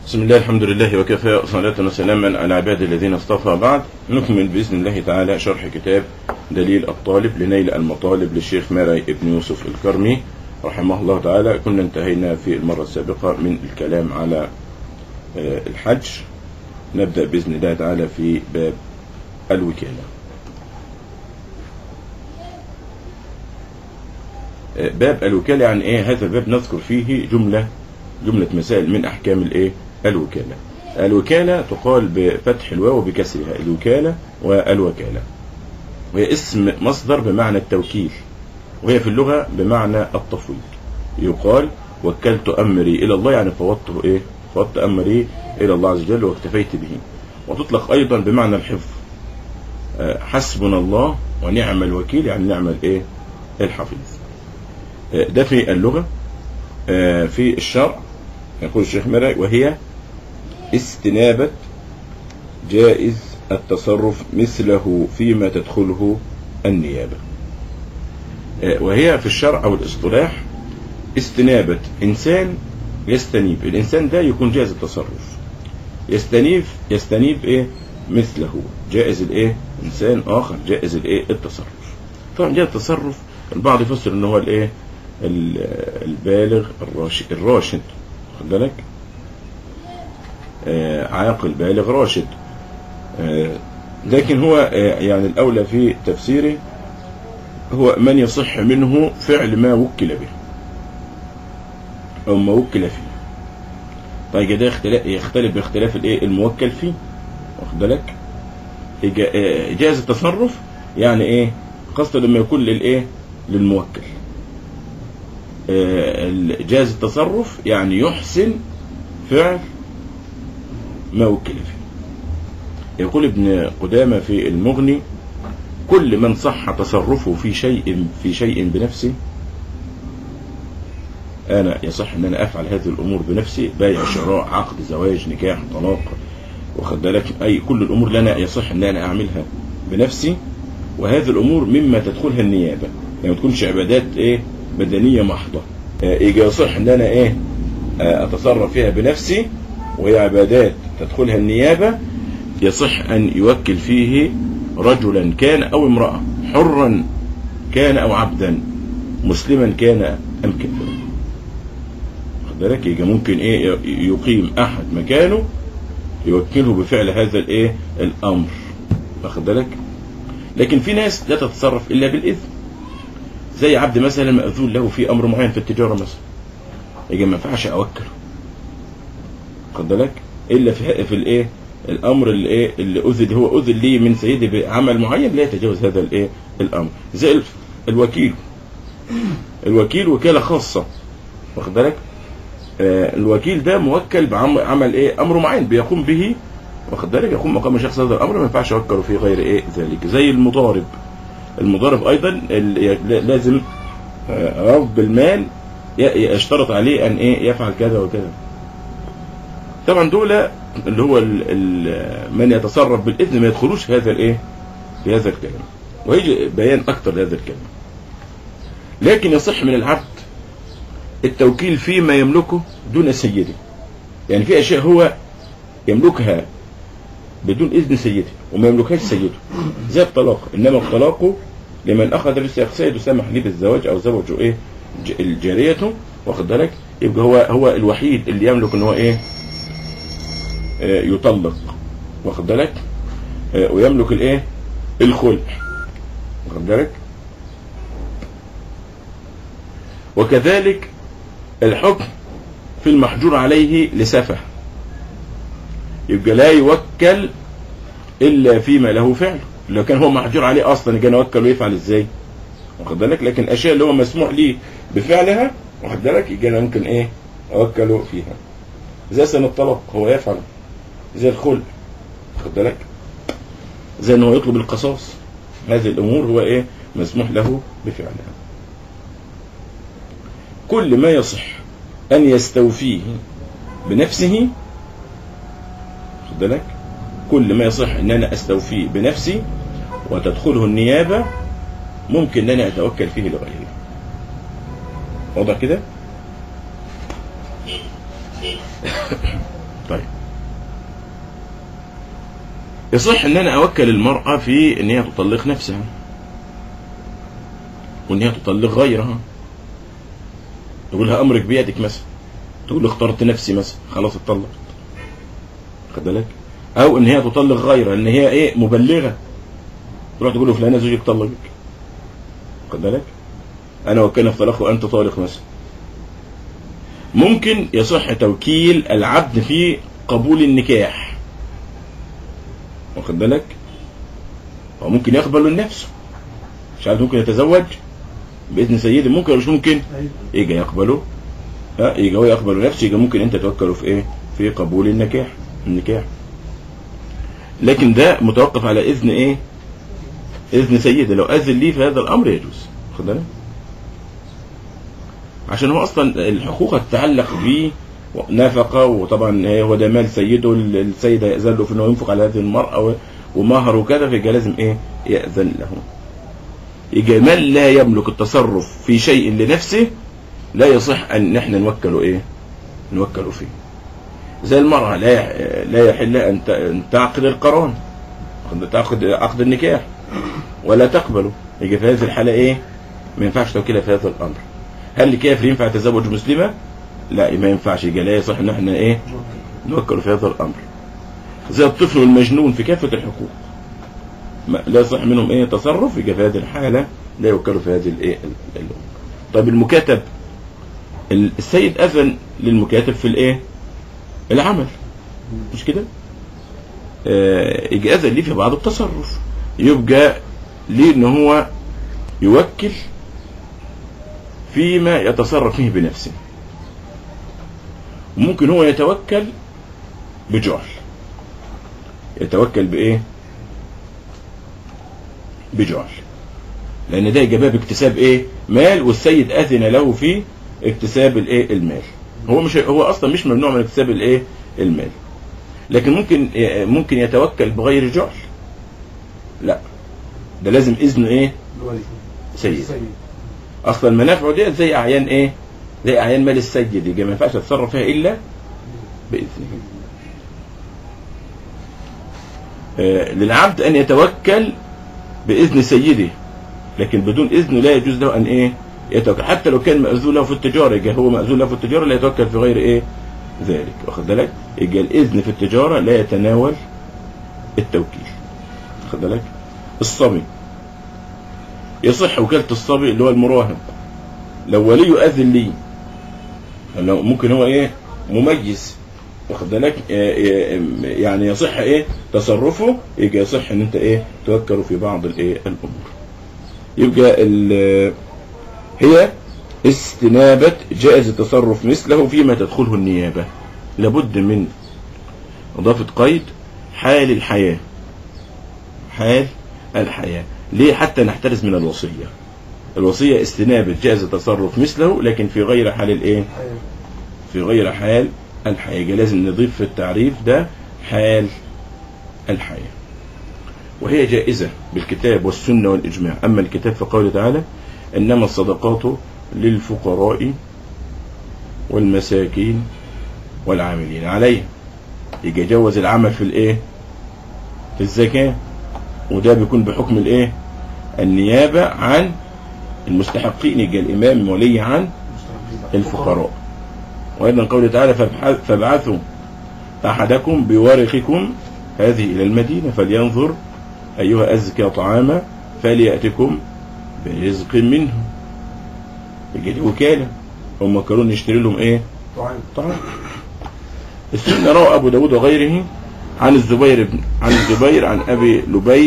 بسم الله الحمد لله وكفى صلاة وسلاما على عباد الذين اصطفى بعد نكمل بإذن الله تعالى شرح كتاب دليل الطالب لنيل المطالب للشيخ ماري ابن يوسف الكرمي رحمه الله تعالى كنا انتهينا في المرة السابقة من الكلام على الحج نبدأ بإذن الله تعالى في باب الوكالة باب الوكالة يعني ايه هذا الباب نذكر فيه جملة جملة مسائل من أحكام الايه الوكالة الوكالة تقال بفتح الواو وبكسرها الوكالة والوكالة وهي اسم مصدر بمعنى التوكيل وهي في اللغة بمعنى التفويض يقال وكلت أمري إلى الله يعني فوضته إيه فوضت أمري إلى الله عز وجل واكتفيت به وتطلق أيضا بمعنى الحفظ حسبنا الله ونعم الوكيل يعني نعم الإيه الحفيظ ده في اللغة في الشرع يقول الشيخ مرعي وهي استنابة جائز التصرف مثله فيما تدخله النيابة وهي في الشرع أو الاصطلاح استنابة إنسان يستنيب الإنسان ده يكون جائز التصرف يستنيب يستنيب إيه مثله جائز الإيه إنسان آخر جائز الإيه التصرف طبعا جائز التصرف البعض يفسر إن هو الإيه البالغ الراشد الراشد خد بالك آه عاقل بالغ راشد آه لكن هو آه يعني الأولى في تفسيره هو من يصح منه فعل ما وكل به أو ما وكل فيه طيب ده يختلف, يختلف باختلاف الايه الموكل فيه واخد بالك جائز التصرف يعني ايه خاصة لما يكون للايه للموكل جاز التصرف يعني يحسن فعل ما وكل فيه يقول ابن قدامة في المغني كل من صح تصرفه في شيء في شيء بنفسه أنا يصح أن أنا أفعل هذه الأمور بنفسي بيع شراء عقد زواج نكاح طلاق واخد بالك أي كل الأمور لنا يصح أن أنا أعملها بنفسي وهذه الأمور مما تدخلها النيابة يعني ما تكونش عبادات إيه بدنية محضة يجي يصح ان انا ايه اتصرف فيها بنفسي وهي عبادات تدخلها النيابة يصح ان يوكل فيه رجلا كان او امرأة حرا كان او عبدا مسلما كان ام كافرا واخد بالك يجي ممكن ايه يقيم احد مكانه يوكله بفعل هذا الايه الامر واخد بالك لكن في ناس لا تتصرف الا بالاذن زي عبد مثلا مأذون له في امر معين في التجاره مثلا يجي ما ينفعش اوكله خد بالك الا في في الايه الامر اللي ايه اللي اذن هو اذن لي من سيدي بعمل معين لا يتجاوز هذا الايه الامر زي الوكيل الوكيل وكاله خاصه واخد بالك آه الوكيل ده موكل بعمل ايه امر معين بيقوم به واخد بالك يقوم مقام شخص هذا الامر ما ينفعش اوكله في غير ايه ذلك زي المضارب المضارب ايضا لازم رب المال يشترط عليه ان ايه يفعل كذا وكذا طبعا دول اللي هو من يتصرف بالاذن ما يدخلوش في هذا الايه في هذا الكلام ويجي بيان اكثر لهذا الكلام لكن يصح من العبد التوكيل فيما يملكه دون سيده يعني في اشياء هو يملكها بدون اذن سيده وما يملكهاش سيده زي الطلاق انما الطلاق لمن اخذ بسياق سيده سمح لي بالزواج او زوجه ايه الجارية واخد بالك يبقى هو هو الوحيد اللي يملك ان هو ايه آه يطلق واخد بالك آه ويملك الايه الخلع واخد بالك وكذلك الحكم في المحجور عليه لسفه يبقى لا يوكل الا فيما له فعل لو كان هو محجور عليه اصلا يجي يوكل ويفعل ازاي واخد بالك لكن الاشياء اللي هو مسموح ليه بفعلها واخد بالك يجي ممكن ايه اوكله فيها زي سن الطلاق هو يفعل زي الخلع واخد بالك زي ان هو يطلب القصاص هذه الامور هو ايه مسموح له بفعلها كل ما يصح ان يستوفيه بنفسه خد بالك كل ما يصح ان انا استوفيه بنفسي وتدخله النيابة ممكن ان انا اتوكل فيه لغيري واضح كده طيب يصح ان انا اوكل المرأة في ان هي تطلق نفسها وان هي تطلق غيرها يقول لها امرك بيدك مثلا تقول له اخترت نفسي مثلا خلاص اتطلقت خد بالك او ان هي تطلق غيرها ان هي ايه مبلغه تروح تقول له فلانه زوجك طلقك خد بالك انا وكلنا في طلاق وانت طالق مثلا ممكن يصح توكيل العبد في قبول النكاح واخد بالك هو ممكن يقبل لنفسه مش عارف ممكن يتزوج باذن سيده ممكن ولا مش ممكن يجي يقبله ها يجي هو يقبل نفسه يجي ممكن انت توكله في ايه في قبول النكاح النكاح لكن ده متوقف على اذن ايه اذن سيده لو اذن لي في هذا الامر يجوز خد بالك عشان هو اصلا الحقوق تتعلق به نفقه وطبعا هو ده مال سيده السيده يأذن له في انه ينفق على هذه المراه ومهر وكذا فيبقى لازم ايه يأذن له يبقى من لا يملك التصرف في شيء لنفسه لا يصح ان احنا نوكله ايه نوكله فيه زي المرأة لا لا يحل ان تعقد القران تعقد عقد النكاح ولا تقبله يجي في هذه الحالة ايه ما ينفعش توكيلها في هذا الامر هل الكافر ينفع يتزوج مسلمة لا ما ينفعش يجي لا يصح ان احنا ايه نوكله في هذا الامر زي الطفل والمجنون في كافة الحقوق لا يصح منهم ايه تصرف يجي في هذه الحالة لا يوكلوا في هذه الايه الامور طيب المكاتب السيد اذن للمكاتب في الايه العمل مش كده آه يجي اذن ليه في بعض التصرف يبقى ليه ان هو يوكل فيما يتصرف فيه بنفسه ممكن هو يتوكل بجهل يتوكل بايه بجهل لان ده جباب اكتساب ايه مال والسيد اذن له في اكتساب الايه المال هو مش هو اصلا مش ممنوع من اكتساب الايه المال لكن ممكن ممكن يتوكل بغير جهل لا ده لازم اذن ايه سيد اصلا المنافع دي زي اعيان ايه زي اعيان مال السيد دي ما ينفعش يتصرف فيها الا باذنه آه للعبد ان يتوكل باذن سيده لكن بدون اذنه لا يجوز له ان ايه يتوكل حتى لو كان مأذون له في التجارة يجي هو مأذون له في التجارة لا يتوكل في غير ايه ذلك واخد بالك يجي الاذن في التجارة لا يتناول التوكيل واخد بالك الصبي يصح وكالة الصبي اللي هو المراهق لو ولي أذن لي لو ممكن هو ايه مميز واخد بالك يعني يصح ايه تصرفه يجي يصح ان انت ايه توكله في بعض الايه الامور يبقى هي استنابة جائز التصرف مثله فيما تدخله النيابة لابد من اضافة قيد حال الحياة حال الحياة ليه حتى نحترز من الوصية الوصية استنابة جائز التصرف مثله لكن في غير حال الايه في غير حال الحياة لازم نضيف في التعريف ده حال الحياة وهي جائزة بالكتاب والسنة والإجماع أما الكتاب فقوله تعالى إنما الصدقات للفقراء والمساكين والعاملين عليها يجي يجوز العمل في الايه في الزكاة وده بيكون بحكم الايه النيابة عن المستحقين يجي الامام ولي عن الفقراء وايضا قوله تعالى فابعثوا احدكم بورقكم هذه الى المدينة فلينظر ايها ازكى طعاما فليأتكم برزق منه يجي دي وكالة هم كانوا يشتري لهم ايه طعام طعام السنة روى ابو داود وغيره عن الزبير بن عن الزبير عن ابي لبيد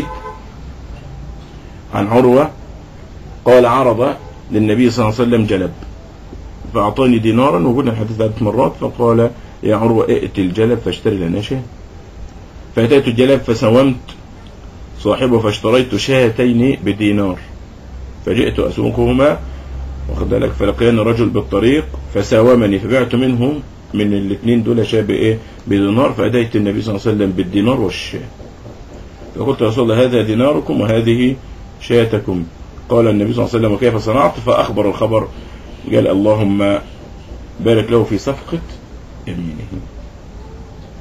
عن عروة قال عرض للنبي صلى الله عليه وسلم جلب فأعطاني دينارا وقلنا الحديث ثلاث مرات فقال يا عروة ائت الجلب فاشتري لنا شاة فأتيت الجلب فسومت صاحبه فاشتريت شاتين بدينار فجئت أسوقهما واخد بالك فلقياني رجل بالطريق فساومني فبعت منه من الاثنين دول شاة بايه بدينار فأتيت النبي صلى الله عليه وسلم بالدينار والشاة فقلت يا رسول الله هذا ديناركم وهذه شاتكم قال النبي صلى الله عليه وسلم وكيف صنعت فأخبر الخبر قال اللهم بارك له في صفقة يمينه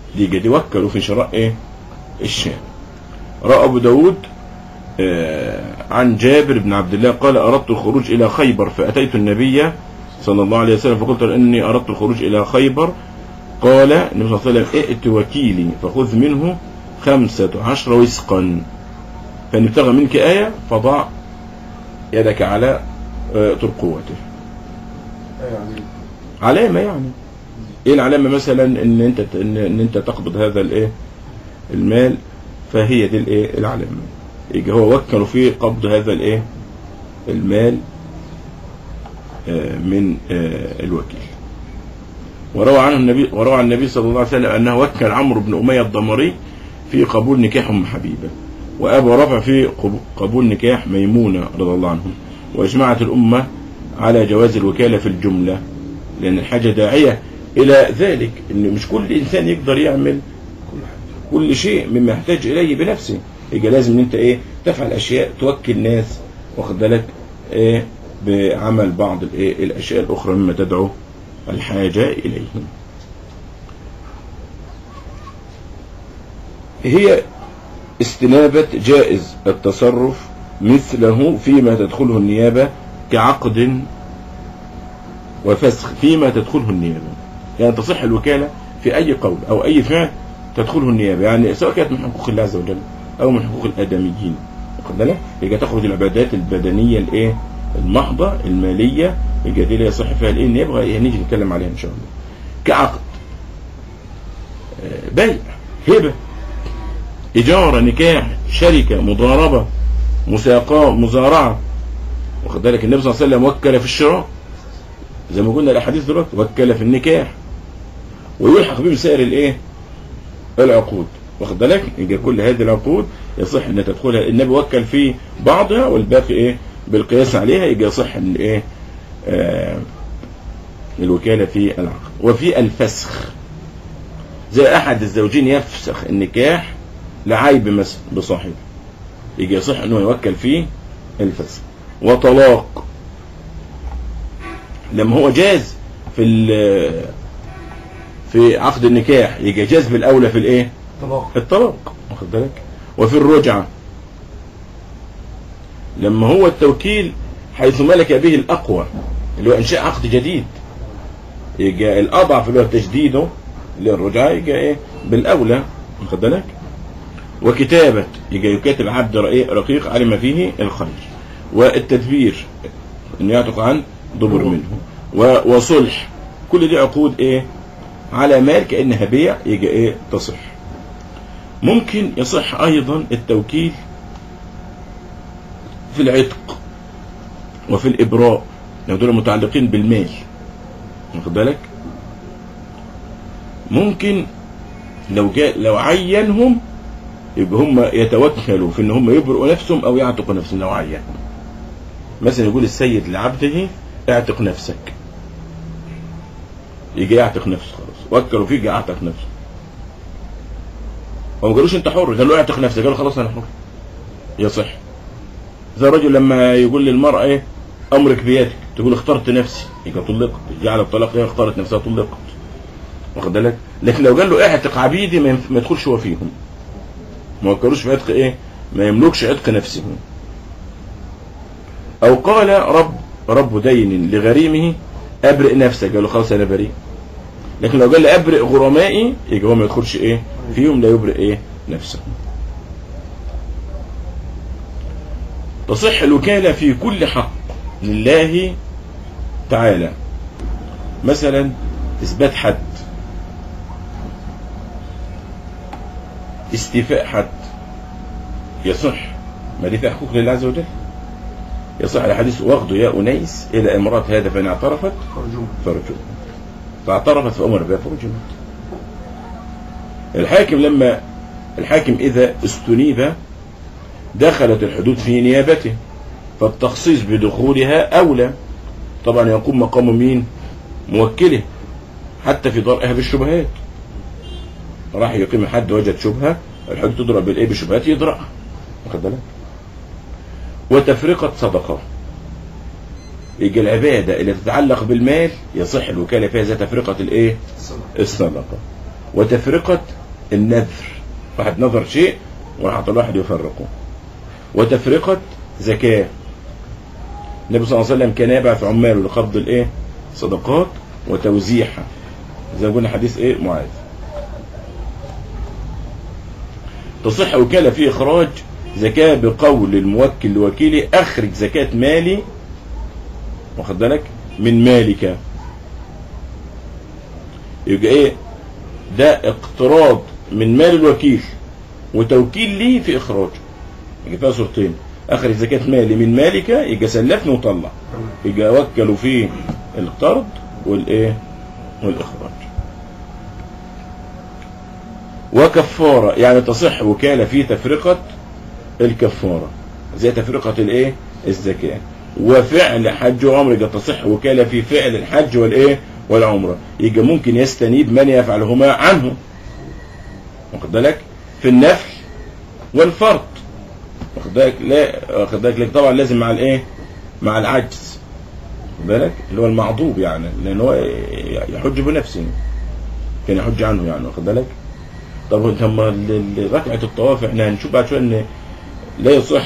دي دي وكلوا في شراء ايه الشام رأى ابو داود آه، عن جابر بن عبد الله قال اردت الخروج الى خيبر فاتيت النبي صلى الله عليه وسلم فقلت له اني اردت الخروج الى خيبر قال النبي صلى الله عليه وسلم ائت وكيلي فخذ منه خمسة عشر وسقا فإن ابتغى منك آية فضع يدك على آه، ترقوته يعني علامة يعني ايه العلامة مثلا ان انت ان, إن انت تقبض هذا الايه المال فهي دي الايه العلامة يجي هو وكلوا في قبض هذا الايه المال آه، من آه، الوكيل وروى عنه النبي وروى عن النبي صلى الله عليه وسلم انه وكل عمرو بن اميه الضمري في قبول نكاح ام حبيبه وابو رفع في قب- قبول نكاح ميمونه رضي الله عنهم واجمعت الامه على جواز الوكاله في الجمله لان الحاجه داعيه الى ذلك ان مش كل انسان يقدر يعمل كل شيء مما يحتاج اليه بنفسه يبقى لازم ان انت ايه تفعل اشياء توكل ناس واخد بالك ايه بعمل بعض الايه الاشياء الاخرى مما تدعو الحاجه اليه هي استنابة جائز التصرف مثله فيما تدخله النيابة كعقد وفسخ فيما تدخله النيابة يعني تصح الوكالة في أي قول أو أي فعل تدخله النيابة يعني سواء كانت من حقوق الله عز وجل أو من حقوق الآدميين واخد بالك؟ يبقى تخرج العبادات البدنية الإيه المحضة المالية يبقى دي اللي يصح فيها الإيه النيابة هنيجي نتكلم عليها إن شاء الله كعقد آه، بيع هبة إجارة نكاح شركة مضاربة مساقاة مزارعة واخد بالك النبي صلى الله عليه وسلم وكل في الشراء زي ما قلنا الاحاديث دلوقتي وكل في النكاح ويلحق به سائر الايه العقود واخد بالك يبقى كل هذه العقود يصح ان تدخلها النبي وكل في بعضها والباقي ايه بالقياس عليها يبقى يصح ان ايه آه الوكاله في العقد وفي الفسخ زي احد الزوجين يفسخ النكاح لعيب مثلا بصاحبه يجي يصح انه يوكل فيه الفسخ وطلاق لما هو جاز في ال- في عقد النكاح يجي جاز بالاولى في الايه طلاق الطلاق واخد بالك وفي الرجعه لما هو التوكيل حيث ملك به الاقوى اللي هو انشاء عقد جديد يجي الاضعف اللي هو تجديده للرجعه يجي ايه بالاولى واخد بالك وكتابة يجي يكاتب عبد رقيق رقيق علم فيه الخير والتدبير انه يعتق عن دبر منه و- وصلح كل دي عقود ايه على مال كانها بيع يجي ايه تصح ممكن يصح ايضا التوكيل في العتق وفي الابراء لو دول متعلقين بالمال واخد بالك ممكن لو جاء لو عينهم يبقى هم يتوكلوا في ان هم يبرئوا نفسهم او يعتقوا نفسهم لو عينهم مثلا يقول السيد لعبده اعتق نفسك يجي يعتق نفسه خلاص وكلوا فيه يجي اعتق نفسه هو ما قالوش انت حر قال له اعتق نفسك قال له خلاص انا حر يصح زي الرجل لما يقول للمرأة ايه امرك بيدك تقول اخترت نفسي يبقى طلقت جعل الطلاق هي اختارت نفسها طلقت واخد بالك لكن لو قال له اعتق عبيدي ما ينف- ما يدخلش هو فيهم ما وكلوش في عتق ايه ما يملكش عتق نفسه او قال رب رب دين لغريمه ابرئ نفسك قال له خلاص انا بريء لكن لو قال لي ابرئ غرمائي يبقى هو ما يدخلش ايه فيهم لا يبرئ ايه نفسه تصح الوكالة في كل حق لله تعالى مثلا اثبات حد استيفاء حد يصح ما دي فيها حقوق لله عز وجل يصح الحديث واخذ يا أنيس إلى امرأة هذا فإن اعترفت فرجوم فرجمت فاعترفت فأمر بها فرجمت الحاكم لما الحاكم إذا استنيب دخلت الحدود في نيابته فالتخصيص بدخولها أولى طبعا يقوم مقام مين موكله حتى في درءها بالشبهات راح يقيم حد وجد شبهة الحدود تضرب بالايه بالشبهات يدرأها واخد بالك وتفرقة صدقة يجي العبادة اللي تتعلق بالمال يصح الوكالة فيها زي تفرقة الايه الصلاة الصدقة وتفرقة النذر واحد نظر شيء وراح الواحد يفرقه وتفرقة زكاة النبي صلى الله عليه وسلم كان يبعث عماله لقبض الايه صدقات وتوزيعها زي ما قلنا حديث ايه معاذ تصح وكالة في إخراج زكاة بقول الموكل لوكيله أخرج زكاة مالي واخد بالك من مالك يبقى إيه ده اقتراض من مال الوكيل وتوكيل ليه في إخراجه يبقى فيها صورتين أخرج زكاة مالي من مالك يبقى سلفني وطلع يبقى وكلوا فيه القرض والإيه والإخراج وكفارة يعني تصح وكالة في تفرقة الكفارة زي تفرقة الايه الزكاة وفعل حج وعمر يبقى تصح وكالة في فعل الحج والايه والعمرة يبقى ممكن يستنيب من يفعلهما عنه واخد بالك في النفل والفرض واخد بالك لا واخد بالك لكن طبعا لازم مع الايه مع العجز واخد بالك اللي هو المعضوب يعني لان هو يحج بنفسه كان يحج عنه يعني واخد بالك طب لما ركعة الطواف احنا هنشوف بعد شوية ان لا يصح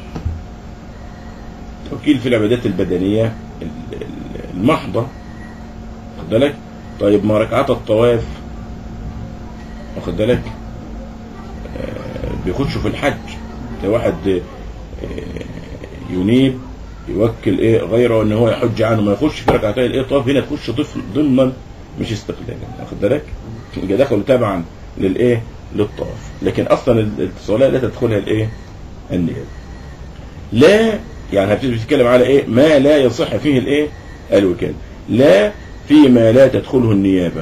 توكيل في العبادات البدنية المحضة واخد بالك طيب ما ركعات الطواف واخد بالك آه بيخشوا في الحج ده واحد آه ينيب يوكل ايه غيره ان هو يحج عنه ما يخش في ركعتين الايه طواف هنا تخش ضمنا مش استقلالا واخد بالك يبقى دخلوا تبعا للايه للطواف لكن اصلا الصلاه لا تدخلها الايه النيابه لا يعني هتبتدي بتتكلم على ايه ما لا يصح فيه الايه الوكاله لا فيما لا تدخله النيابه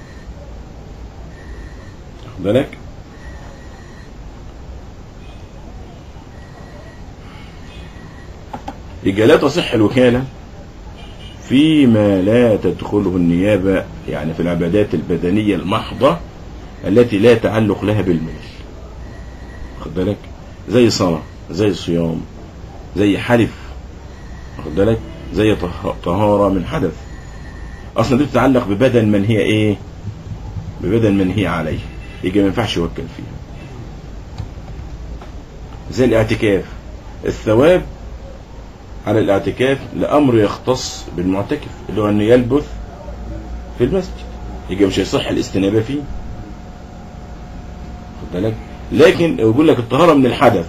واخد بالك يبقى لا تصح الوكاله فيما لا تدخله النيابه يعني في العبادات البدنيه المحضه التي لا تعلق لها بالمال واخد بالك زي صلاة زي صيام زي حلف واخد بالك زي طهارة من حدث اصلا دي بتتعلق ببدن من هي ايه ببدن من هي عليه يجي ما ينفعش يوكل فيها زي الاعتكاف الثواب على الاعتكاف لامر يختص بالمعتكف اللي هو انه يلبث في المسجد يجي مش هيصح الاستنابه فيه بالك لكن يقول لك الطهارة من الحدث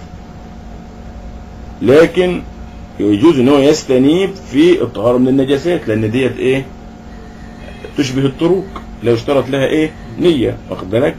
لكن يجوز ان هو يستنيب في الطهارة من النجاسات لان ديت ايه تشبه الطرق لا يشترط لها ايه نية واخد بالك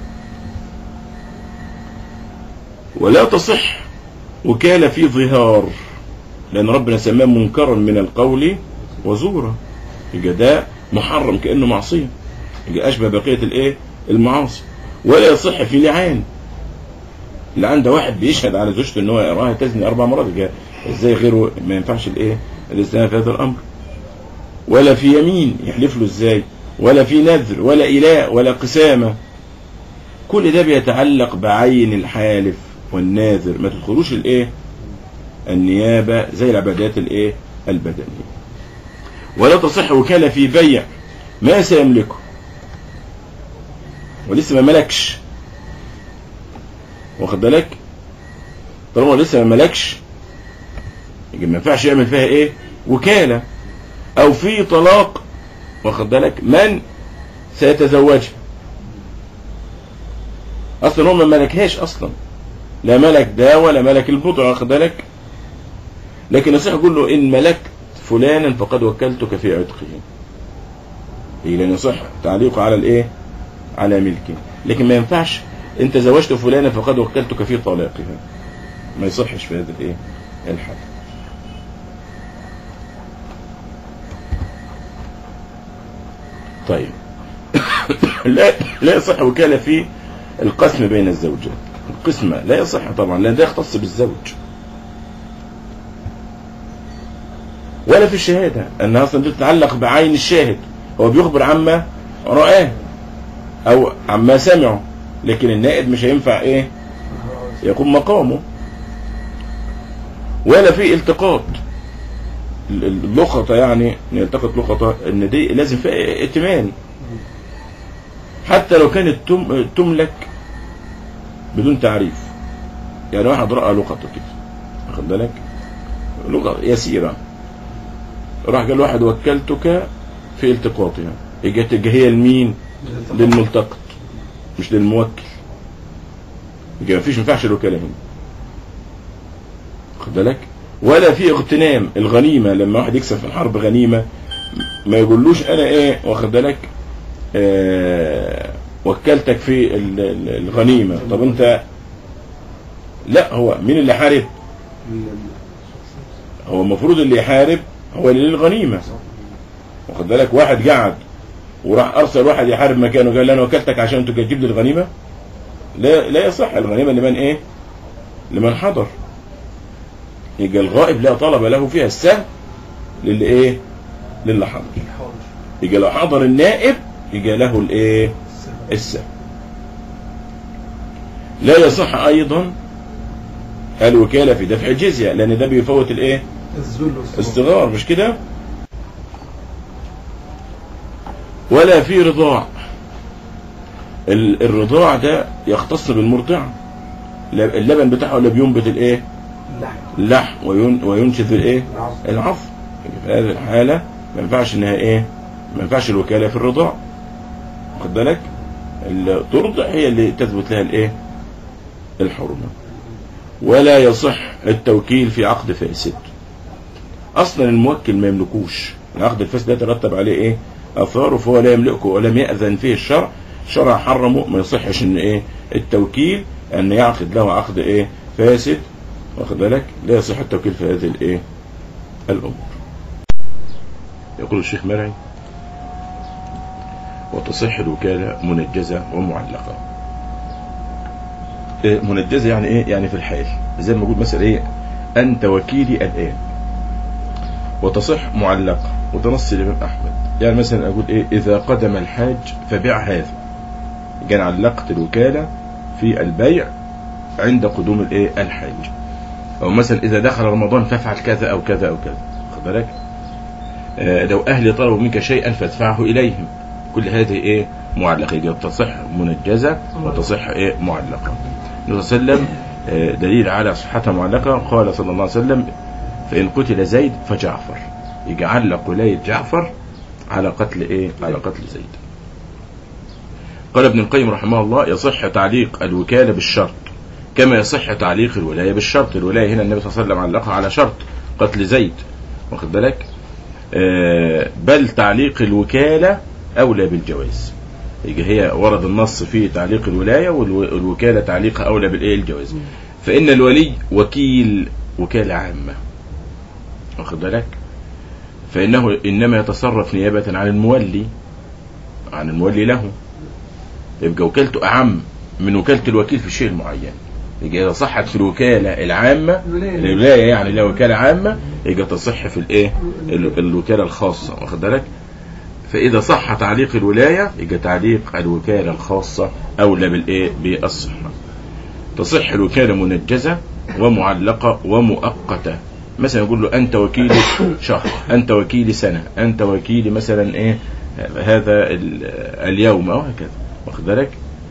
ولا تصح وكالة في ظهار لان ربنا سماه منكرا من القول وزورا يبقى ده محرم كانه معصيه يبقى اشبه بقيه الايه المعاصي ولا يصح في لعان اللعان ده واحد بيشهد على زوجته ان هو يراها تزني اربع مرات ازاي غيره ما ينفعش الايه الاستئناف في هذا الامر ولا في يمين يحلف له ازاي ولا في نذر ولا اله ولا قسامه كل ده بيتعلق بعين الحالف والناذر ما تدخلوش الايه النيابه زي العبادات الايه البدنيه ولا تصح وكاله في بيع ما سيملكه ولسه ما ملكش واخد بالك طالما لسه ما ملكش يبقى ما ينفعش يعمل فيها ايه وكاله او في طلاق واخد بالك من سيتزوجها اصلا هو ما ملكهاش اصلا لا ملك ده ولا ملك البضع واخد بالك لكن يصح يقول له ان ملكت فلانا فقد وكلتك في عتقه إيه لان يصح تعليقه على الايه على ملكه لكن ما ينفعش انت زوجت فلانا فقد وكلتك في طلاقها ما يصحش في هذا الايه الحال طيب لا لا يصح وكاله في القسم بين الزوجات القسمة لا يصح طبعا لان ده يختص بالزوج ولا في الشهادة انها اصلا تتعلق بعين الشاهد هو بيخبر عما رآه او عما سمعه لكن النائب مش هينفع ايه يقوم مقامه ولا في التقاط اللقطة يعني يلتقط لقطة ان دي لازم فيها ائتمان حتى لو كانت تم تملك بدون تعريف يعني واحد رأى لقطة كده واخد بالك لغة يسيرة راح قال واحد وكلتك في التقاطها اجت هي لمين للملتقط مش للموكل يبقى مفيش ما ينفعش الوكاله هنا واخد بالك ولا في اغتنام الغنيمه لما واحد يكسب في الحرب غنيمه ما يقولوش انا ايه واخد بالك آه وكلتك في ال- ال- الغنيمه طب انت لا هو مين اللي حارب هو المفروض اللي يحارب هو اللي للغنيمه واخد بالك واحد قعد وراح ارسل واحد يحارب مكانه قال له انا وكلتك عشان انت تجيب لي الغنيمه لا لا يصح الغنيمه لمن ايه لمن حضر يبقى الغائب لا طلب له فيها السهم للي ايه للي حضر يبقى لو حضر النائب يبقى له الايه السهم لا يصح ايضا الوكاله في دفع الجزيه لان ده بيفوت الايه الذل والصغار الصغار مش كده ولا في رضاع ال- الرضاع ده يختص بالمرضع لا- اللبن بتاعه اللي بينبت الايه اللحم اللحم وين- وينشف الايه العصر العفو في هذه الحالة ما ينفعش انها ايه ما ينفعش الوكالة في الرضاع واخد بالك اللي ترضع هي اللي تثبت لها الايه الحرمة ولا يصح التوكيل في عقد فاسد اصلا الموكل ما يملكوش العقد الفاسد ده يترتب عليه ايه اثاره فهو لا يملكه ولم يأذن فيه الشرع الشرع حرمه ما يصحش ان ايه التوكيل ان يعقد له عقد ايه فاسد واخد بالك لا يصح التوكيل في هذه الايه الامور يقول الشيخ مرعي وتصح الوكالة منجزة ومعلقة إيه منجزة يعني ايه يعني في الحال زي ما اقول مثلا ايه انت وكيلي الان وتصح معلقة وده نص الامام احمد يعني مثلا اقول ايه اذا قدم الحاج فبيع هذا يبقى أنا علقت الوكالة في البيع عند قدوم الايه الحاج او مثلا اذا دخل رمضان فافعل كذا او كذا او كذا خد بالك آه، لو اهلي طلبوا منك شيئا فادفعه اليهم كل هذه ايه معلقه يبقى تصح منجزه وتصح ايه معلقه النبي صلى الله عليه وسلم آه، دليل على صحتها معلقه قال صلى الله عليه وسلم فان قتل زيد فجعفر يجي علق ولايه جعفر على قتل ايه على قتل زيد قال ابن القيم رحمه الله يصح تعليق الوكاله بالشرط كما يصح تعليق الولايه بالشرط الولايه هنا النبي صلى الله عليه وسلم علقها على شرط قتل زيد واخد بالك آه، بل تعليق الوكالة أولى بالجواز يجي هي ورد النص في تعليق الولاية والوكالة تعليقها أولى بالإيه الجواز فإن الولي وكيل وكالة عامة واخد بالك فإنه إنما يتصرف نيابة عن المولي عن المولي له يبقى وكالته أعم من وكالة الوكيل في الشيء المعين يبقى إذا صحت في الوكالة العامة الولاية يعني لها وكالة عامة يبقى تصح في الإيه ال- الوكالة الخاصة واخد بالك فإذا صح تعليق الولاية يبقى تعليق الوكالة الخاصة أولى بالإيه بالصحة تصح الوكالة منجزة ومعلقة ومؤقتة مثلا يقول له أنت وكيلي شهر أنت وكيلي سنة أنت وكيلي مثلا إيه هذا ال- اليوم أو هكذا واخد بالك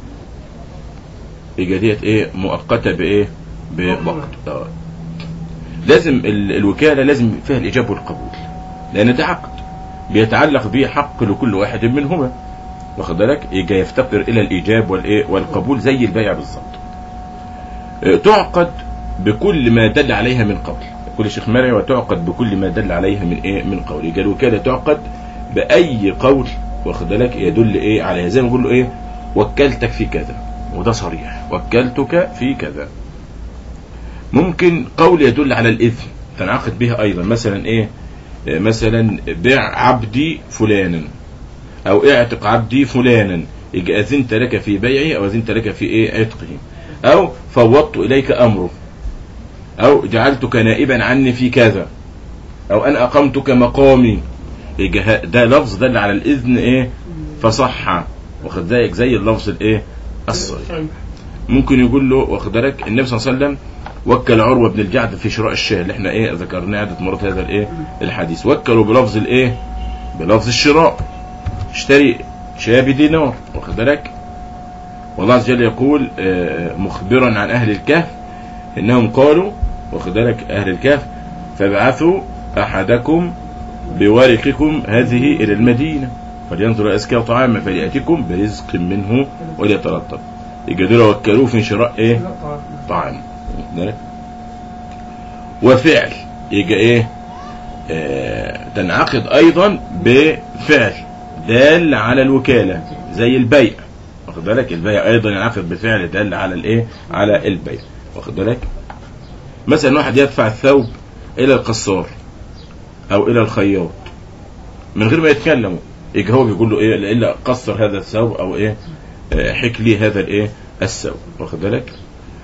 يبقى ديت إيه مؤقتة بإيه بوقت آه. لازم ال- الوكالة لازم فيها الإجابة والقبول لأن ده عقد بيتعلق به حق لكل واحد منهما واخد بالك يجي يفتقر إلى الإيجاب والإيه والقبول زي البيع بالظبط آه، تعقد بكل ما دل عليها من قول يقول الشيخ مرعي وتعقد بكل ما دل عليها من إيه من قول يبقى الوكالة تعقد بأي قول واخد بالك يدل إيه عليها زي ما نقول له إيه وكلتك في كذا وده صريح وكلتك في كذا ممكن قول يدل على الإذن تنعقد به أيضا مثلا إيه آه، مثلا بيع عبدي فلانا أو اعتق عبدي فلانا يجي أذنت لك في بيعه أو أذنت لك في إيه عتقه أو فوضت إليك أمره أو جعلتك نائبا عني في كذا أو أن أقمتك مقامي يجي ه- ده لفظ دل على الإذن إيه فصح واخد بالك زي اللفظ الإيه الصريح ممكن يقول له واخد بالك النبي صلى الله عليه وسلم وكل عروه بن الجعد في شراء الشاه اللي احنا ايه ذكرناه عده مرات هذا الايه الحديث وكلوا بلفظ الايه بلفظ الشراء اشتري شاة بدينار واخد بالك والله عز وجل يقول آه، مخبرا عن أهل الكهف إنهم قالوا واخد بالك أهل الكهف فابعثوا أحدكم بورقكم هذه إلى المدينة فلينظر أزكى طعاما فليأتكم برزق منه وليتلطف يبقى دول وكلوه في شراء إيه طعام واخد بالك؟ وفعل يبقى إيه آه تنعقد أيضا بفعل دال على الوكالة زي البيع واخد بالك البيع أيضا ينعقد بفعل دال على الإيه على البيع واخد بالك مثلا واحد يدفع الثوب إلى القصار أو إلى الخياط من غير ما يتكلموا يجي هو بيقول له ايه الا قصر هذا الثوب او ايه آه، حك لي هذا الايه الثوب واخد بالك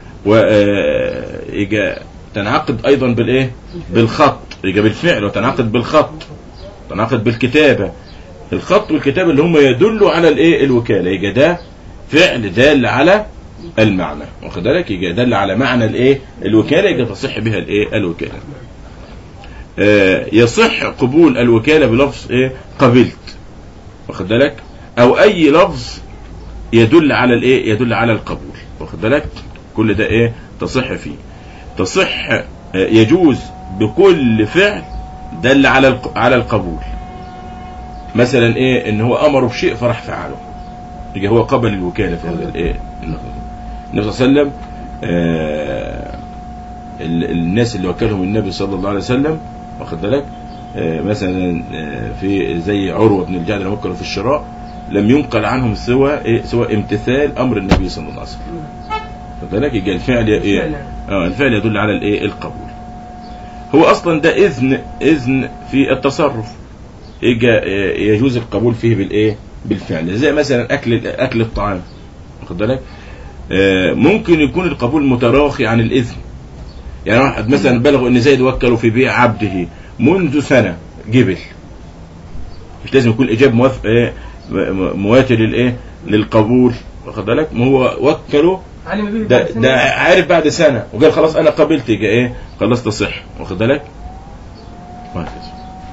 ويجي تنعقد ايضا بالايه بالخط يجي بالفعل وتنعقد بالخط تنعقد بالكتابه الخط والكتابه اللي هم يدلوا على الايه الوكاله يجي ده فعل دال على المعنى واخد بالك يجي دل على معنى الايه الوكاله يجي تصح بها الايه الوكاله آه، يصح قبول الوكاله بلفظ ايه قبلت واخد بالك او اي لفظ يدل على الايه يدل على القبول واخد بالك كل ده ايه تصح فيه تصح آه، يجوز بكل فعل دل على الق- على القبول مثلا ايه ان هو امره بشيء فراح فعله يبقى هو قبل الوكاله في هذا الايه النقطة. النبي صلى الله عليه وسلم آه، ال- الناس اللي وكلهم النبي صلى الله عليه وسلم واخد بالك آه، مثلا آه، في زي عروه بن الجعد لما وكلوا في الشراء لم ينقل عنهم سوى إيه سوى امتثال امر النبي صلى الله عليه وسلم واخد بالك يبقى الفعل ي- الفعل. اه الفعل يدل على الايه القبول هو اصلا ده اذن اذن في التصرف يجي آه، يجوز القبول فيه بالايه بالفعل زي مثلا اكل اكل الطعام واخد بالك آه، ممكن يكون القبول متراخي عن الاذن يعني واحد مثلا بلغوا ان زيد وكلوا في بيع عبده منذ سنه جبل مش لازم يكون الاجابه موافق ايه م- م- مواتي للايه للقبول واخد بالك ما هو وكله علم به ده بعد سنة. ده عارف بعد سنه وقال خلاص انا قبلت يبقى ايه خلاص تصح واخد بالك وهكذا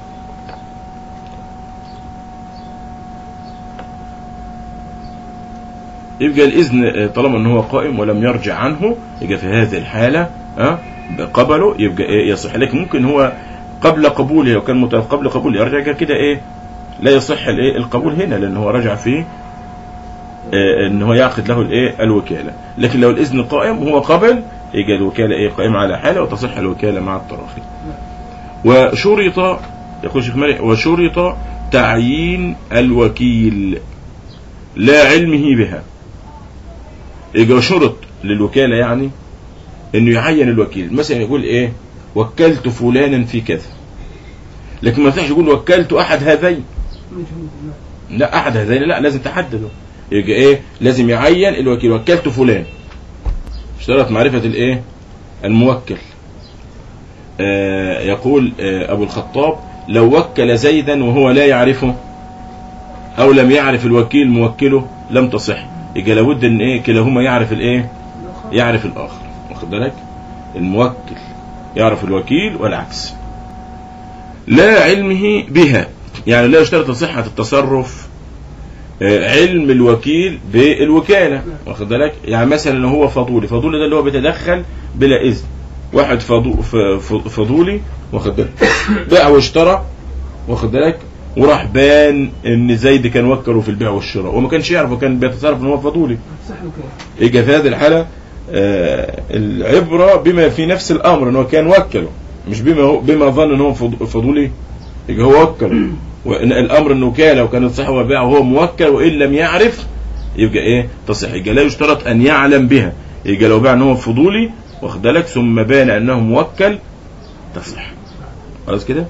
يبقى الاذن آه، طالما ان هو قائم ولم يرجع عنه يبقى في هذه الحاله اه قبله يبقى ايه يصح لكن ممكن هو قبل قبوله لو كان مت- قبل قبوله يرجع يبقى كده ايه لا يصح الايه القبول هنا لان هو رجع فيه آه، ان هو يعقد له الايه الوكاله لكن لو الاذن قائم هو قبل يبقى الوكاله ايه قائمه على حاله وتصح الوكاله مع التراخي وشرط يقول شيخ مالك وشرط تعيين الوكيل لا علمه بها يبقى شرط للوكاله يعني انه يعين الوكيل مثلا يقول ايه وكلت فلانا في كذا لكن ما ينفعش يقول وكلت احد هذين مجهول. نعم. لا احد هذين لا لازم تحدده يبقى ايه لازم يعين الوكيل وكلت فلان اشترط معرفة الايه الموكل آه يقول آه ابو الخطاب لو وكل زيدا وهو لا يعرفه او لم يعرف الوكيل موكله لم تصح يبقى لابد ان ايه كلاهما يعرف الايه يعرف الاخر واخد بالك الموكل يعرف الوكيل والعكس لا علمه بها يعني لا يشترط صحة التصرف آه، علم الوكيل بالوكالة واخد بالك يعني مثلا لو هو فضولي فضولي ده اللي هو بيتدخل بلا إذن واحد فضو ف- ف- فضولي واخد بالك باع واشترى واخد بالك وراح بان ان زيد كان وكله في البيع والشراء وما كانش يعرف وكان بيتصرف ان هو فضولي صح وكده. يجي في هذه الحالة آه، العبرة بما في نفس الأمر أنه كان وكله مش بما هو بما ظن أنه فض- فضولي يجي هو وكله وإن الأمر أنه وكالة وكانت صح وبيع وهو موكل وإن لم يعرف يبقى إيه تصح يبقى لا يشترط أن يعلم بها يبقى لو باع أنه فضولي واخد بالك ثم بان أنه موكل تصح خلاص كده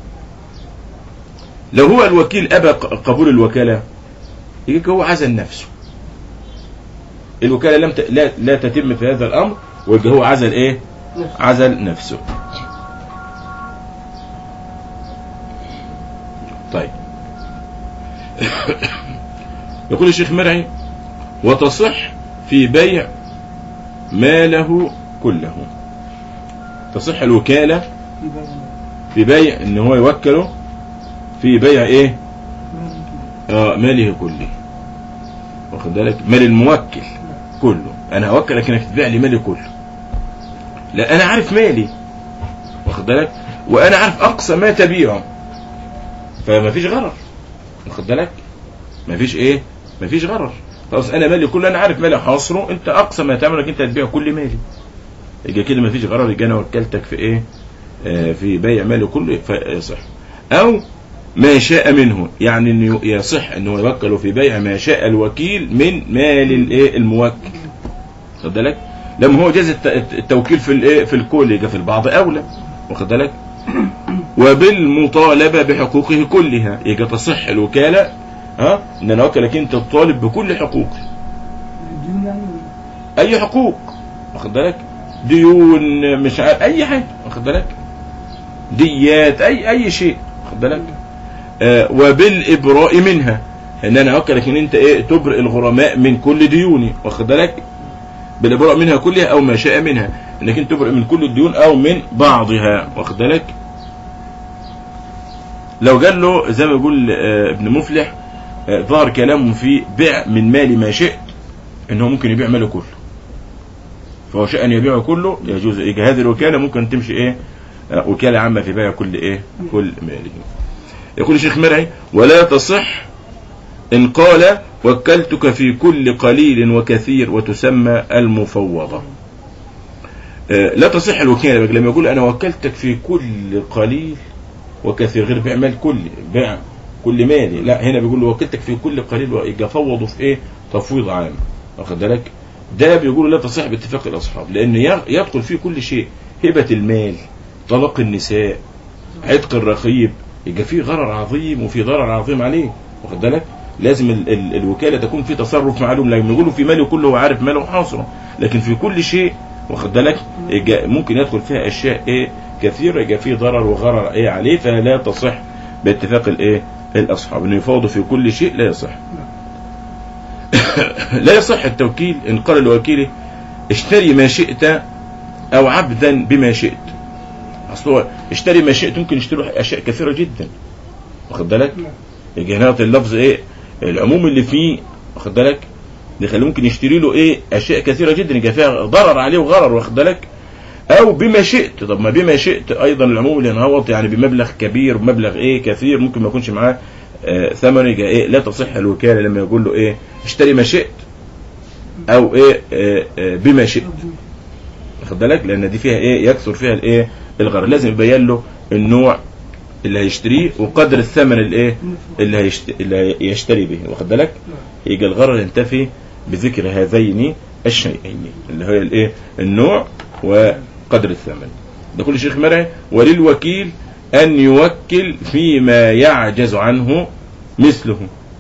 لو هو الوكيل أبى ق- قبول الوكالة يبقى هو عزل نفسه الوكالة لم ت... لا... لا تتم في هذا الأمر ويبقى هو عزل إيه نفس. عزل نفسه طيب يقول الشيخ مرعي وتصح في بيع ماله كله تصح الوكالة في باب- في بيع ان هو يوكله في بيع ايه آه ماله كله واخد بالك مال الموكل كله انا هوكلك انك تبيع لي مالي كله لا انا عارف مالي واخد بالك وانا عارف اقصى ما تبيعه فما فيش غرر واخد بالك ما فيش ايه ما فيش غرر خلاص انا مالي كله انا عارف مالي حاصره انت اقصى ما تعمل انك انت تبيع كل مالي يبقى كده ما فيش غرر يبقى انا وكلتك في ايه آه في بيع مالي كله فيصح او ما شاء منه يعني انه يصح انه يوكل في بيع ما شاء الوكيل من مال الايه الموكل واخد بالك لما هو جاز الت- التوكيل في الايه في الكل يبقى في البعض اولى واخد بالك وبالمطالبه بحقوقه كلها يبقى تصح الوكاله ها ان انا اوكلك انت تطالب بكل حقوقي الديون يعني اي حقوق واخد بالك ديون مش عارف اي حاجه واخد بالك ديات اي اي شيء واخد بالك آه وبالابراء منها ان انا اوكلك ان انت ايه تبرئ الغرماء من كل ديوني واخد بالك بالابراء منها كلها او ما شاء منها انك انت تبرئ من كل الديون او من بعضها واخد بالك لو قال له زي ما يقول آه، ابن مفلح آه، ظهر كلامه في بيع من مال ما شئت انه ممكن يبيع ماله كله فهو شاء ان يبيعه كله يجوز يبقى هذه الوكاله ممكن تمشي ايه آه، وكاله عامه في بيع كل ايه كل ماله يقول الشيخ مرعي ولا تصح ان قال وكلتك في كل قليل وكثير وتسمى المفوضه آه، لا تصح الوكاله بقى لما يقول انا وكلتك في كل قليل وكثير غير بيع مال كل بيع كل مالي لا هنا بيقول له وكلتك في كل قليل ويبقى فوضوا في ايه تفويض عام واخد بالك ده بيقول لا تصح باتفاق الاصحاب لان ي- يدخل فيه كل شيء هبه المال طلاق النساء عتق الرقيب يبقى فيه غرر عظيم وفي ضرر عظيم عليه واخد بالك لازم ال ال الوكاله تكون في تصرف معلوم لما يقولوا في ماله كله هو عارف ماله حاصره لكن في كل شيء واخد بالك يبقى ممكن يدخل فيها اشياء ايه كثيره يبقى فيه ضرر وغرر ايه عليه فلا تصح باتفاق الايه الاصحاب انه يفاوض في كل شيء لا يصح لا يصح التوكيل ان قال لوكيله اشتري ما شئت او عبدا بما شئت اصل هو اشتري ما شئت ممكن يشتري اشياء كثيره جدا واخد بالك نعم. يجي هنا اللفظ ايه العموم اللي فيه واخد بالك يخليه ممكن يشتري له ايه اشياء كثيره جدا يجي فيها ضرر عليه وغرر واخد بالك او بما شئت طب ما بما شئت ايضا العموم اللي انهوط يعني بمبلغ كبير بمبلغ ايه كثير ممكن ما يكونش معاه آه ثمن يجي ايه لا تصح الوكاله لما يقول له ايه اشتري ما شئت او ايه آه آه بما شئت واخد بالك لان دي فيها ايه يكثر فيها الايه الغرر لازم يبين له النوع اللي هيشتريه وقدر الثمن الايه اللي, هيشت... اللي يشتري به واخد بالك يجي الغرر ينتفي بذكر هذين الشيئين اللي هي الايه النوع وقدر الثمن ده كل شيخ مرعي وللوكيل ان يوكل فيما يعجز عنه مثله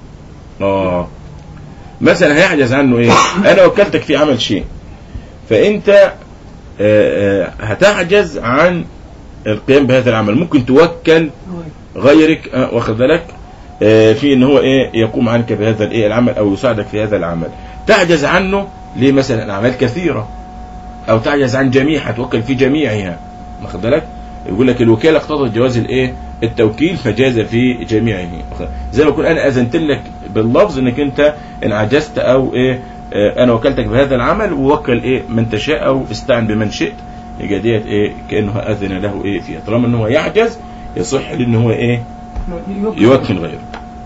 اه مثلا هيعجز عنه ايه انا وكلتك في عمل شيء فانت آه، آه، هتعجز عن القيام بهذا العمل ممكن توكل غيرك آه، واخد بالك آه، في ان هو ايه يقوم عنك بهذا الايه العمل او يساعدك في هذا العمل تعجز عنه ليه مثلا اعمال كثيره او تعجز عن جميعها توكل في جميعها واخد بالك يقول لك الوكاله اقتضت جواز الايه التوكيل فجاز في جميعه واخد- زي ما اكون انا اذنت لك باللفظ انك انت ان عجزت او ايه آه، انا وكلتك بهذا العمل ووكل ايه من تشاء او استعن بمن شئت يبقى ديت ايه كانه اذن له ايه فيها طالما ان هو يعجز يصح لان هو ايه يوكل غيره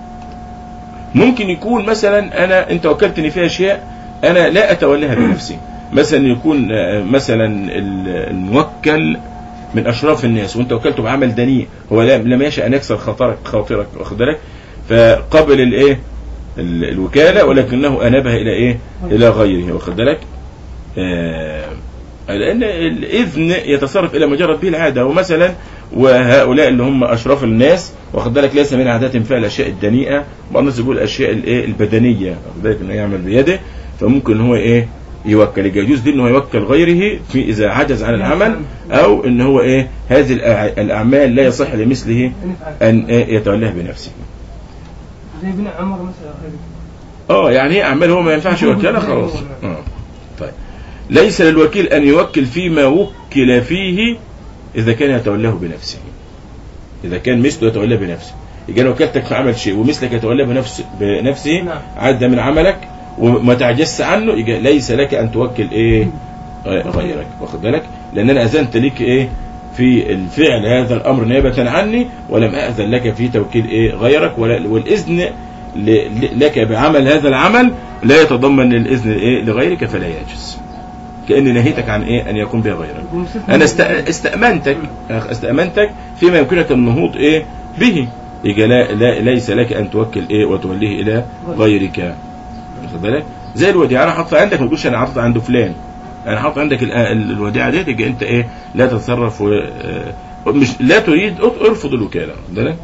ممكن يكون مثلا انا انت وكلتني في اشياء انا لا اتولاها بنفسي مثلا يكون آه، مثلا ال- الموكل من اشراف الناس وانت وكلته بعمل دنيء هو لا- لم يشأ ان يكسر خاطرك خاطرك واخد بالك فقبل الايه ال- الوكاله ولكنه انابها الى ايه الى غيره واخد بالك آه، لان الاذن يتصرف الى ما جرت به العاده ومثلا وهؤلاء اللي هم اشراف الناس واخد بالك ليس من عاداتهم فعل الاشياء الدنيئه بعض الناس يقول الاشياء الايه البدنيه واخد بالك انه يعمل بيده فممكن هو ايه يوكل يبقى يجوز دي انه يوكل غيره في اذا عجز عن العمل او ان هو ايه هذه الأع- الاعمال لا يصح لمثله ان إيه يتولاها بنفسه زي ابن عمر مثلا غيره. اه يعني هي اعمال هو ما ينفعش يوكلها خلاص اه طيب ليس للوكيل ان يوكل فيما وكل فيه اذا كان يتولاه بنفسه اذا كان مثله يتولاه بنفسه يجي انا وكلتك في عمل شيء ومثلك يتولاه بنفس بنفسه نعم. عد من عملك وما تعجزش عنه يبقى ليس لك ان توكل ايه غيرك واخد بالك لان انا اذنت لك ايه في الفعل هذا الامر نيابه عني ولم اذن لك في توكيل ايه غيرك ولا والاذن ل- ل- لك بعمل هذا العمل لا يتضمن الاذن ايه لغيرك فلا يجوز كاني نهيتك عن ايه ان يكون بها غيرك انا است- استامنتك استامنتك فيما يمكنك النهوض ايه به يبقى لا, لا ليس لك ان توكل ايه وتوليه الى غيرك واخد بالك زي الوديعه انا حاطط عندك ما تقولش انا حاطط عنده فلان انا حاطط عندك ال- ال- الوديعه ديت يبقى انت ايه لا تتصرف و آه، مش لا تريد ارفض الوكاله واخد بالك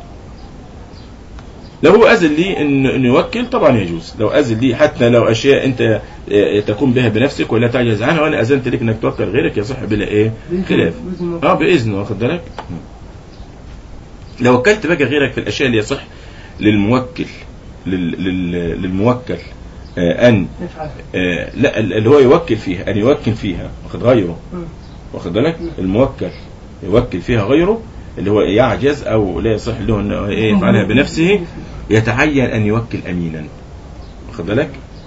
لو هو أذن لي إن إن يوكل طبعا يجوز لو أذن لي حتى لو أشياء أنت آه، تقوم بها بنفسك ولا تعجز عنها وأنا أذنت لك إنك توكل غيرك يصح بلا إيه خلاف اه باذن واخد بالك لو وكلت بقى غيرك في الاشياء اللي يصح للموكل لل... لل... للموكل آه ان يفعل آه لا اللي هو يوكل فيها ان يوكل فيها واخد غيره مم. واخد بالك الموكل يوكل فيها غيره اللي هو يعجز او لا يصح له انه ايه يفعلها بنفسه يتعين ان يوكل امينا واخد بالك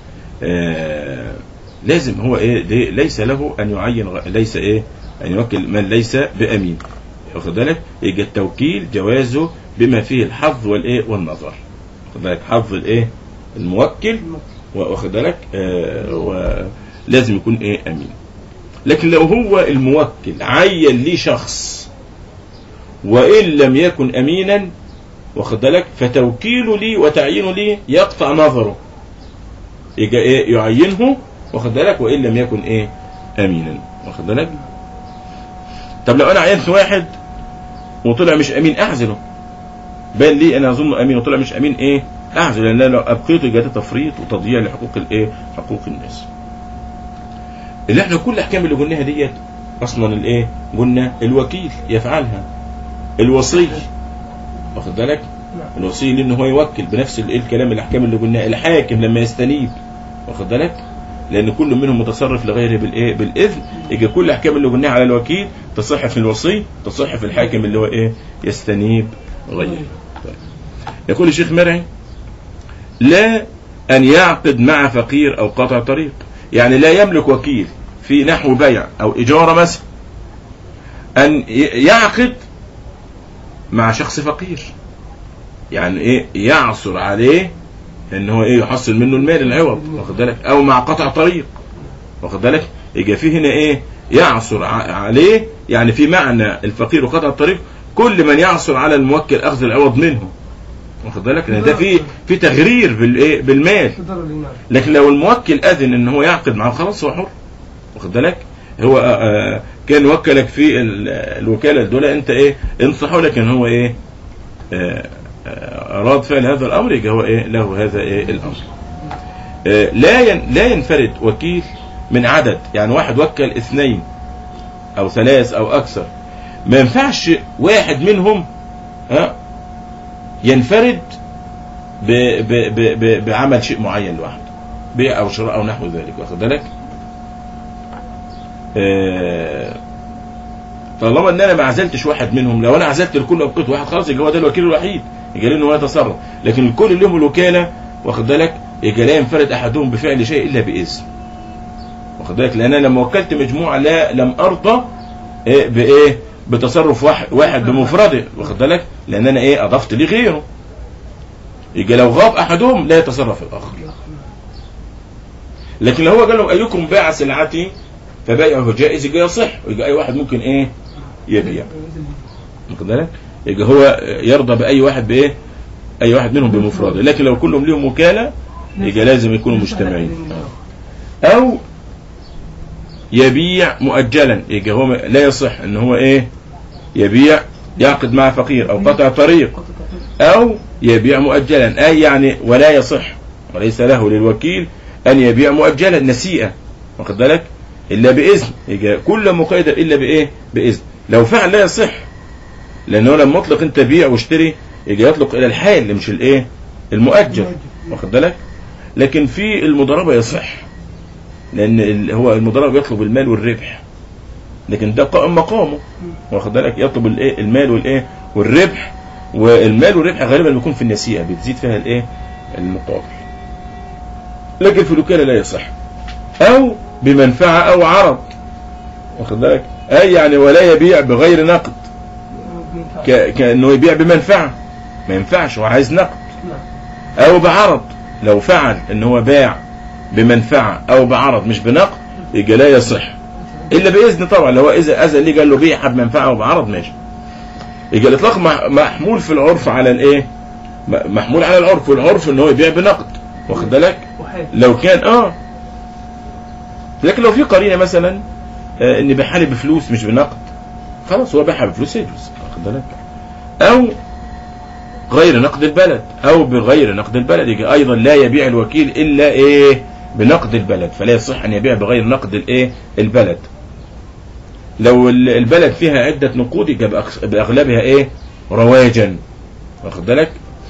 آه لازم هو ايه دي ليس له ان يعين غ- ليس ايه ان يوكل من ليس بامين واخد بالك يجي التوكيل جوازه بما فيه الحظ والايه والنظر واخد بالك حظ الايه الموكل واخد بالك آه ولازم يكون ايه امين لكن لو هو الموكل عين لي شخص وان لم يكن امينا واخد بالك فتوكيله لي وتعيينه لي يقطع نظره يجي ايه يعينه واخد بالك وان لم يكن ايه امينا واخد بالك طب لو انا عينت واحد وطلع مش امين اعزله بان لي انا اظن امين وطلع مش امين ايه اعزله لان لو ابقيته يبقى ده تفريط وتضييع لحقوق الايه حقوق الناس اللي احنا كل الاحكام اللي قلناها ديت اصلا الايه قلنا الوكيل يفعلها الوصي واخد بالك نعم. الوصي ليه ان هو يوكل بنفس الايه الكلام الاحكام اللي قلناها الحاكم لما يستنيب واخد بالك لان كل منهم متصرف لغيره بالايه بالاذن يجي كل الاحكام اللي قلناها على الوكيل تصح في الوصي تصح في الحاكم اللي هو ايه يستنيب غيره طيب. يقول الشيخ مرعي لا ان يعقد مع فقير او قاطع طريق يعني لا يملك وكيل في نحو بيع او اجاره مثلا ان ي- يعقد مع شخص فقير يعني ايه يعثر عليه ان هو ايه يحصل منه المال العوض واخد بالك او مع قطع طريق واخد بالك يبقى في هنا ايه يعثر ع- عليه يعني في معنى الفقير وقطع الطريق كل من يعثر على الموكل اخذ العوض منه واخد بالك لان ده في في تغرير بالايه بالمال تضرر للناس لكن لو الموكل اذن ان هو يعقد معه خلاص هو حر واخد بالك هو آه، آه، كان وكلك في ال- الوكاله دول انت ايه انصحه لكن هو ايه آه، آه، اراد فعل هذا الامر يبقى هو ايه له هذا ايه الامر آه، لا ين- لا ينفرد وكيل من عدد يعني واحد وكل اثنين او ثلاث او اكثر ما ينفعش واحد منهم ها ينفرد ب ب ب ب بعمل شيء معين لوحده بيع او شراء او نحو ذلك واخد بالك آه، طالما ان انا ما عزلتش واحد منهم لو انا عزلت الكل وابقيت واحد خلاص يبقى هو ده الوكيل الوحيد يبقى له ان هو يتصرف لكن الكل لهم الوكاله واخد بالك يبقى لا ينفرد احدهم بفعل شيء الا باذن واخد بالك لان انا لما وكلت مجموعه لا لم ارضى إيه بايه بتصرف واحد, واحد بمفرده واخد بالك لان انا ايه اضفت لي غيره يبقى لو غاب احدهم لا يتصرف الاخر لكن لو هو قال لهم ايكم باع سلعتي فبيعه جائز يبقى يصح ويبقى اي واحد ممكن ايه يبيع واخد بالك يبقى هو يرضى باي واحد بايه اي واحد منهم بمفرده لكن لو كلهم ليهم وكاله يبقى لازم يكونوا مجتمعين او يبيع مؤجلا يبقى هو لا يصح ان هو ايه يبيع يعقد مع فقير او قطع طريق او يبيع مؤجلا اي يعني ولا يصح وليس له للوكيل ان يبيع مؤجلا نسيئه واخد بالك الا باذن يبقى كل مقيد الا بايه باذن لو فعل لا يصح لانه لما مطلق انت بيع واشتري يبقى يطلق الى الحال مش الايه المؤجل واخد بالك لكن في المضاربه يصح لان ال- هو المضاربه يطلب المال والربح لكن ده قائم مقامه واخد بالك يطلب الايه المال والايه والربح والمال والربح غالبا بيكون في النسيئه بتزيد فيها الايه المقابل لكن في الوكالة لا يصح او بمنفعة او عرض واخد بالك اي يعني ولا يبيع بغير نقد ك- كأنه يبيع بمنفعة ما ينفعش هو عايز نقد نعم او بعرض لو فعل ان هو باع بمنفعة او بعرض مش بنقد يبقى لا يصح الا باذن طبعا لو هو اذا اذن ليه قال له بيع بمنفعة وبعرض ماشي يبقى الاطلاق مح- محمول في العرف على الايه م- محمول على العرف والعرف ان هو يبيع بنقد واخد بالك وحيد لو كان اه لكن لو في قرينه مثلا آه ان بيعها بفلوس مش بنقد خلاص هو بيعها بفلوس يجوز واخد بالك او غير نقد البلد او بغير نقد البلد يجي ايضا لا يبيع الوكيل الا ايه بنقد البلد فلا يصح ان يبيع بغير نقد الايه البلد لو ال- البلد فيها عده نقود يبقى بأغ- باغلبها ايه رواجا واخد بالك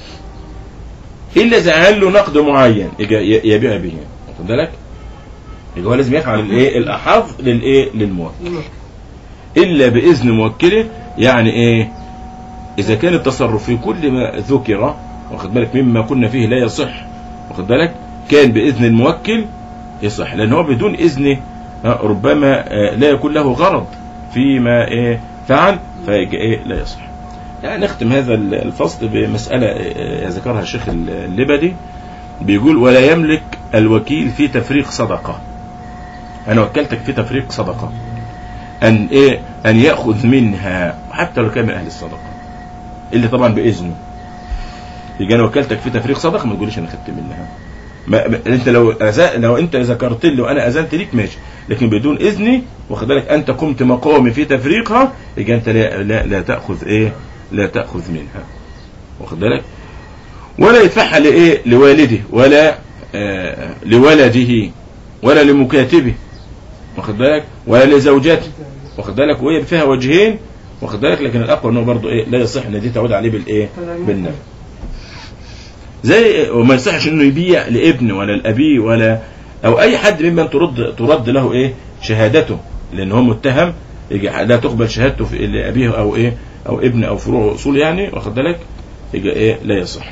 الا اذا قال له نقد معين يجي ي- يبيع به واخد بالك يبقى هو لازم يفعل الايه الاحظ للايه للموكل نعم. الا باذن موكله يعني ايه اذا كان التصرف في كل ما ذكر واخد بالك مما كنا فيه لا يصح واخد بالك كان باذن الموكل يصح لان هو بدون اذنه آه، ربما آه، لا يكون له غرض فيما إيه فعل فيجي ايه لا يصح يعني نختم هذا الفصل بمسألة آه، ذكرها الشيخ اللبدي بيقول ولا يملك الوكيل في تفريق صدقة أنا وكلتك في تفريق صدقة أن إيه أن يأخذ منها حتى لو كان من أهل الصدقة اللي طبعا بإذنه يجي أنا وكلتك في تفريق صدقة ما تقوليش أنا خدت منها ما ما- انت لو أزا لو انت ذكرت لي وانا اذنت ليك ماشي لكن بدون اذني واخد بالك انت قمت مقامي في تفريقها يبقى انت لا, لا, لا تاخذ ايه لا تاخذ منها واخد بالك ولا يدفعها لايه لوالده ولا آه لولده ولا لمكاتبه واخد بالك ولا لزوجته واخد بالك وهي فيها وجهين واخد بالك لكن الاقوى انه برضه ايه لا يصح ان دي تعود عليه بالايه بالنفع زي وما يصحش انه يبيع لابن ولا لابيه ولا او اي حد ممن ترد ترد له ايه شهادته لان هو متهم يجي لا تقبل شهادته في لابيه او ايه او ابن او فروع اصول يعني واخد بالك يجي ايه لا يصح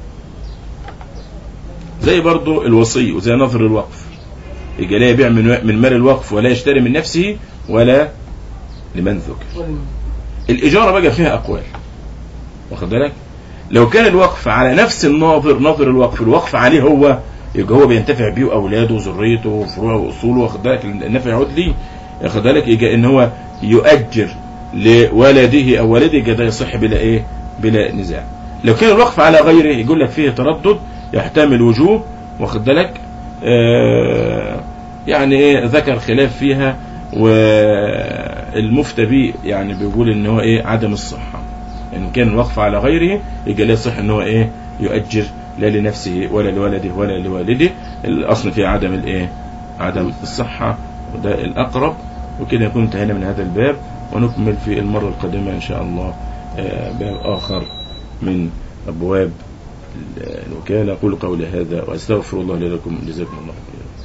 زي برضو الوصي وزي نظر الوقف يجي لا يبيع من من مال الوقف ولا يشتري من نفسه ولا لمن ذكر الإجارة بقى فيها أقوال واخد بالك لو كان الوقف على نفس الناظر ناظر الوقف الوقف عليه هو يبقى هو بينتفع بيه وأولاده وذريته وفروعه وأصوله واخد بالك النفع يعود ليه واخد بالك يجي إن هو يؤجر لولده أو والده يبقى ده يصح بلا إيه بلا نزاع لو كان الوقف على غيره يقول لك فيه تردد يحتمل وجوب واخد بالك آه يعني ايه ذكر خلاف فيها والمفتى به يعني بيقول ان هو ايه عدم الصحة ان كان الوقف على غيره يبقى لا يصح ان هو ايه يؤجر لا لنفسه ولا لولده ولا لوالده الاصل فيه عدم الايه عدم الصحة وده الاقرب وكده يكون انتهينا من هذا الباب ونكمل في المرة القادمة ان شاء الله آه باب اخر من ابواب الوكالة أقول قولي هذا وأستغفر الله لي ولكم جزاكم الله خيرا